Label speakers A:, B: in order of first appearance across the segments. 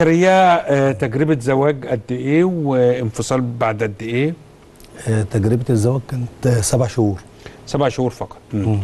A: ريا آه، تجربة زواج قد ايه وانفصال بعد قد ايه؟
B: آه، تجربه الزواج كانت آه، سبع شهور
A: سبع شهور فقط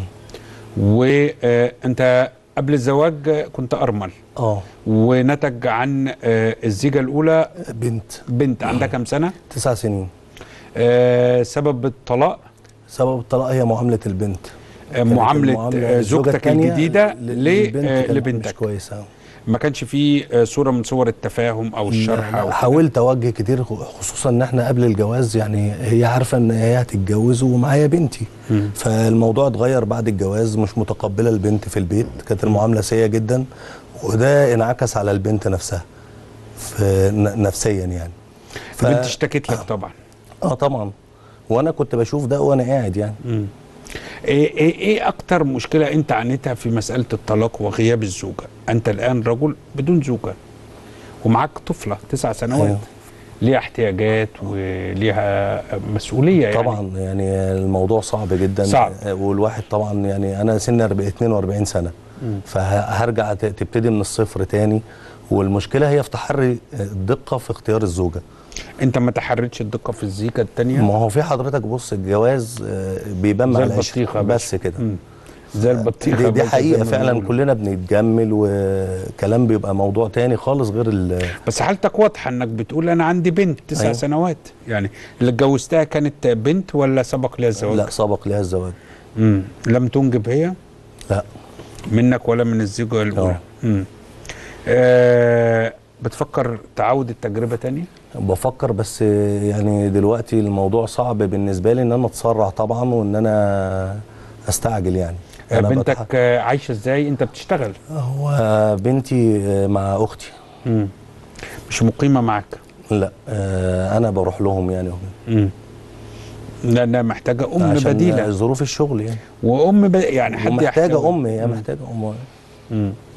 A: وانت قبل الزواج آه، كنت ارمل
B: اه
A: ونتج عن آه، الزيجة الاولى
B: بنت
A: بنت عندها كام سنة؟
B: تسع سنين
A: آه، سبب الطلاق
B: سبب الطلاق هي معامله البنت
A: آه،
B: كانت
A: معاملة
B: المعاملة
A: آه،
B: الزوجة
A: زوجتك
B: التانية
A: الجديدة
B: ل-
A: ل-
B: للبنت
A: آه،
B: كانت مش
A: لبنتك
B: كويسه
A: ما كانش فيه آه، صورة من صور التفاهم او الشرح او كده؟
B: حاولت اوجه كتير خصوصا ان احنا قبل الجواز يعني هي عارفه ان هي هتتجوز ومعايا بنتي فالموضوع اتغير بعد الجواز مش متقبله البنت في البيت كانت المعامله سيئه جدا وده انعكس على البنت نفسها في ن- نفسيا يعني ف-
A: البنت اشتكت لك طبعا
B: اه طبعا وانا كنت بشوف ده وانا قاعد يعني
A: ايه ايه ايه اكتر مشكله انت عانيتها في مساله الطلاق وغياب الزوجه انت الان رجل بدون زوجه ومعاك طفله تسع سنوات
B: أيوه.
A: ليها احتياجات وليها مسؤوليه يعني
B: طبعا يعني الموضوع صعب جدا
A: صعب.
B: والواحد طبعا يعني انا سني 40 42 سنه فهرجع ت- تبتدي من الصفر تاني والمشكله هي في تحري الدقه في اختيار الزوجه
A: انت ما تحرتش الدقه في الزيكه الثانيه
B: ما هو في حضرتك بص الجواز آه، بيبان
A: زي
B: مع العشق
A: البطيخه يا
B: بس
A: باشا.
B: كده
A: مم. زي البطيخه
B: دي,
A: يا
B: دي
A: باشا زي
B: حقيقه
A: ما
B: فعلا
A: بيقولوا.
B: كلنا بنتجمل وكلام بيبقى موضوع تاني خالص غير ال-
A: بس حالتك واضحه انك بتقول انا عندي بنت تسع
B: أيوه.
A: سنوات يعني اللي اتجوزتها كانت بنت ولا سبق ليها الزواج؟
B: لا سبق ليها الزواج
A: مم. لم تنجب هي؟
B: لا
A: منك ولا من الزوجة الأولى
B: آه.
A: مم. آه بتفكر تعود التجربة تاني
B: بفكر بس يعني دلوقتي الموضوع صعب بالنسبه لي ان انا اتسرع طبعا وان انا استعجل يعني
A: آه
B: أنا
A: بنتك
B: بتح-
A: آه عايشة ازاي انت بتشتغل
B: هو بنتي مع اختي
A: مم. مش مقيمة معك
B: لا آه، انا بروح لهم يعني
A: مم. لأنها محتاجة أم
B: عشان
A: بديلة
B: ظروف الشغل يعني
A: وأم ب... يعني حد
B: ومحتاجه
A: يحتوي.
B: ام هي محتاجه ام
A: مم.